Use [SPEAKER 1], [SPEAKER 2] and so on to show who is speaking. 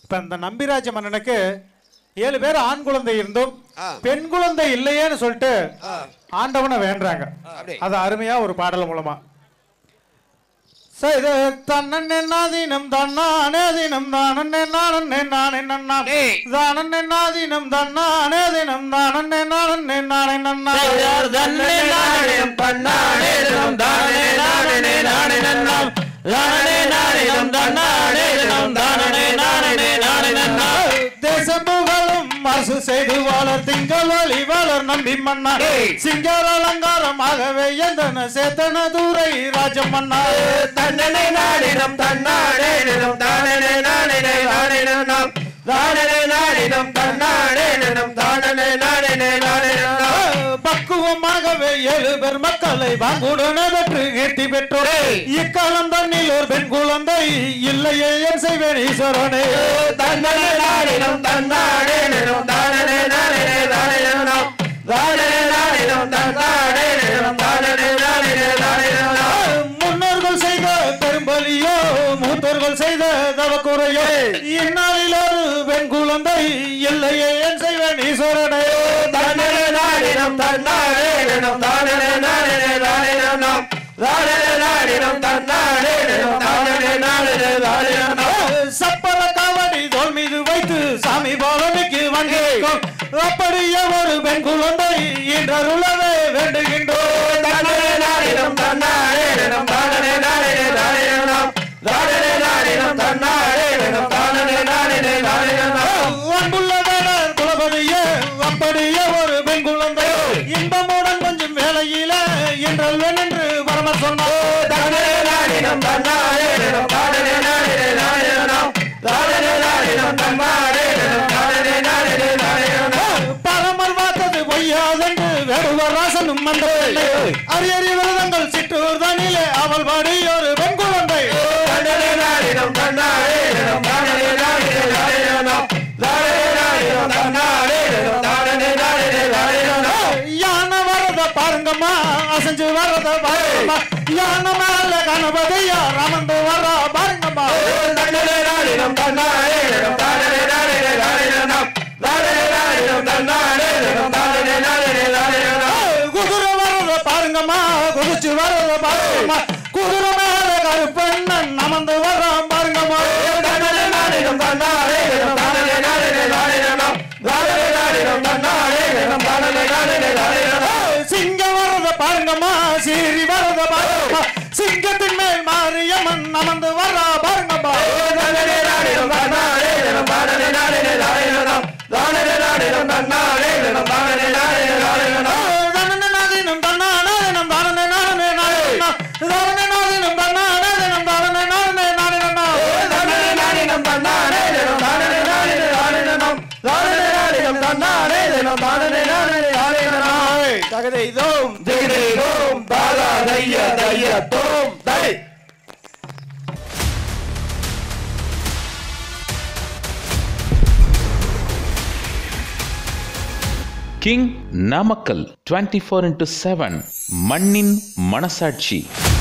[SPEAKER 1] இப்ப இந்த நம்பிராஜ மன்னனுக்கு ஏழு பேர் ஆண் குழந்தை இருந்தும்
[SPEAKER 2] ஆ.
[SPEAKER 1] பெண் குழந்தை இல்லையேன்னு சொல்லிட்டு ஆண்டவனை வேண்டுறாங்க
[SPEAKER 2] அப்படி.
[SPEAKER 1] அது அருமையா ஒரு பாடல் மூலமா செய்த தன்னே நாதீனம் தன்னானே தினம் தானே நானே நானே நன்னா
[SPEAKER 2] டேய்.
[SPEAKER 1] தானே நாதீனம் தன்னானே தினம் தானே நானே நானே நன்னா
[SPEAKER 3] தன்னே நானேனம் தன்னானே தினம் தானே நானே நானே நன்னாம். தானே நானேனம் தன்னானே தினம் தானே நானே நானே நன்னாம்.
[SPEAKER 1] தேசம் புகழும் அரசு செய்து வளர் திங்கள் வழி வளர் நம்பி மன்னா சிங்கர் அலங்காரமாகவே எந்தன சேத்தன தூரை ராஜம் மன்னா
[SPEAKER 3] தன்னே நானேனம் தன்னானே தினம் தானே நானே நானே நன்னாம். தானே நானேனம் தன்னானே தினம் தானே நானே நானே நன்னாம்.
[SPEAKER 1] பக்குவமாகவே ஏழு பேர் மக்களை வாங்குடனே பெற்று கீர்த்தி பெற்றோர் இக்காலம் தண்ணில் ஒரு பெண் குழந்தை இல்லையே என் செய்வேன் ஈஸ்வரனே
[SPEAKER 3] தன்னே நானேனம் தன்னானே தினம் தானே நானே நானே நன்னாம். தானே நானேனம் தன்னானே தினம் தானே நானே நானே நன்னாம்.
[SPEAKER 1] முன்னோர்கள் செய்த பெரும்பலியோ மூத்தோர்கள் செய்த தவக்குறையோ இந்நாளில் ஒரு பெண் குழந்தை இல்லையே என் செய்வேன் ஈஸ்வரனே
[SPEAKER 3] தானே நானேனம் தன்னானே தினம் தானே நானே நானே நன்னாம். தானே நானேனம் தன்னானே தினம் தானே நானே நானே நன்னாம்.
[SPEAKER 1] சப்பர காவடி தோல் மீது வைத்து சாமி பாலனுக்கு வந்திருக்கோம் அப்படியே ஒரு பெண் குழந்தை இன்றருளவே வேண்டுகின்றோம்
[SPEAKER 3] தானே நானேனம் தன்னானே தினம் தானே நானே நானே நன்னாம். தானே நானேனம் தன்னானே தினம் தானே நானே நானே நன்னாம்.
[SPEAKER 1] அன்புள்ள வேடர் குலபதியே அப்படியே ஒரு பெண் குழந்தை இன்பமுடன் கொஞ்சம் வேலையில இன்றல்வன் என்று பரம சொன்னார்
[SPEAKER 3] தானே நானேனம் தன்னானே தினம் தானே நானே நானே நன்னாம். தானே நானேனம் தன்னானே தினம் தானே நானே நானே நன்னாம்.
[SPEAKER 1] பரமர் வாத்தது பொய்யாதென்று வேடுவர் ராசனும் மந்திரவில்லை அரியறி விரதங்கள் சிற்றூர் தனிலே அவள் பாடி ஒரு பெண் குழந்தை
[SPEAKER 3] தானே நானேனம் தன்னானே தினம் தானே நானே நானே நன்னாம். தானே நானேனம் தன்னானே தினம் தானே நானே நானே நன்னாம்.
[SPEAKER 1] யானை வரத பாருங்கம்மா அசைஞ்சு வரத பாருங்கம்மா யானை மேல கணபதியா ரமந்து வர பாருங்கம்மா
[SPEAKER 3] தன்னே நானேனம் தன்னானே தினம் தானே நானே நானே நன்னாம். தானே நானேனம் தன்னானே தினம் தானே நானே நானே நன்னாம்.
[SPEAKER 1] குதிரை வரத பாருங்கம்மா குதிச்சு வரத பாருங்கம்மா குதிரை மேல கருப்பண்ணன் நமந்து வர பாருங்கம்மா
[SPEAKER 3] தன்னே நானேனம் தன்னானே தினம் தானே நானே நானே நன்னாம். தானே நானேனம் தன்னானே தினம் தானே நானே நானே நன்னாம்.
[SPEAKER 1] சிங்க வரத பாருங்கம்மா சீரி வரத பாருங்கம்மா சிங்கத்தின் மேல் மாரியம்மன் நமந்து வர பாருங்கம்மா
[SPEAKER 3] தன்னே நானேனம் தன்னானே தினம் தானே நானே நானே நன்னாம். தானே நானேனம் தன்னானே தினம் தானே நானே நானே நன்னாம்.
[SPEAKER 1] தனனநாதினம் தன்னானேனம் தானனே நானனே நானேனா. தனனநாதினம் தன்னானேனம் தானனே நானனே நானேனா.
[SPEAKER 3] தானே நானேனம் தன்னானே தினம் தானே நானே நானே நன்னாம். தானே நானேனம் தன்னானே தினம் தானே நானே நானே நன்னாம்.
[SPEAKER 1] தகதைதோம்
[SPEAKER 3] திகிரிதோம் தாதா தைய தைய தோம் தை
[SPEAKER 4] king Namakkal twenty four into seven மண்ணின் மனசாட்சி